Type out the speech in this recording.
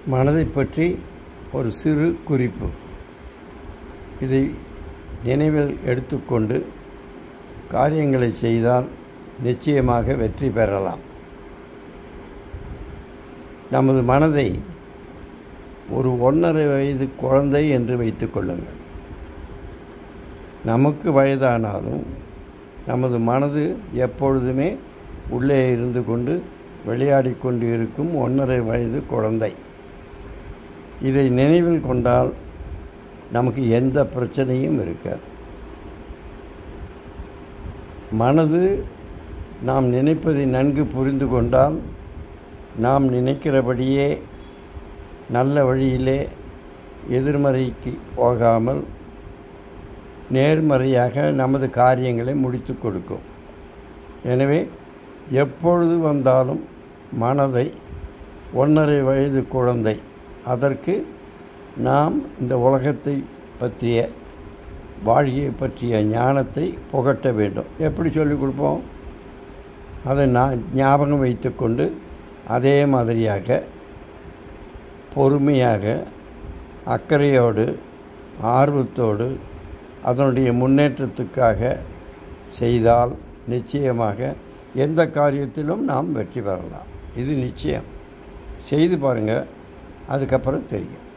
மனதை பற்றி ஒரு சிறு குறிப்பு இதை நினைவில் எடுத்துக்கொண்டு காரியங்களை செய்தால் நிச்சயமாக வெற்றி பெறலாம் நமது மனதை ஒரு ஒன்றரை வயது குழந்தை என்று வைத்துக்கொள்ளுங்கள் நமக்கு வயதானாலும் நமது மனது எப்பொழுதுமே உள்ளே இருந்து கொண்டு விளையாடி கொண்டு இருக்கும் ஒன்றரை வயது குழந்தை இதை நினைவில் கொண்டால் நமக்கு எந்த பிரச்சனையும் இருக்காது மனது நாம் நினைப்பதை நன்கு புரிந்து கொண்டால் நாம் நினைக்கிறபடியே நல்ல வழியிலே எதிர்மறைக்கு போகாமல் நேர்மறையாக நமது காரியங்களை முடித்து கொடுக்கும் எனவே எப்பொழுது வந்தாலும் மனதை ஒன்றரை வயது குழந்தை அதற்கு நாம் இந்த உலகத்தை பற்றிய வாழ்க்கையை பற்றிய ஞானத்தை புகட்ட வேண்டும் எப்படி சொல்லிக் கொடுப்போம் அதை நான் ஞாபகம் வைத்துக்கொண்டு அதே மாதிரியாக பொறுமையாக அக்கறையோடு ஆர்வத்தோடு அதனுடைய முன்னேற்றத்துக்காக செய்தால் நிச்சயமாக எந்த காரியத்திலும் நாம் வெற்றி பெறலாம் இது நிச்சயம் செய்து பாருங்கள் அதுக்கப்புறம் தெரியும்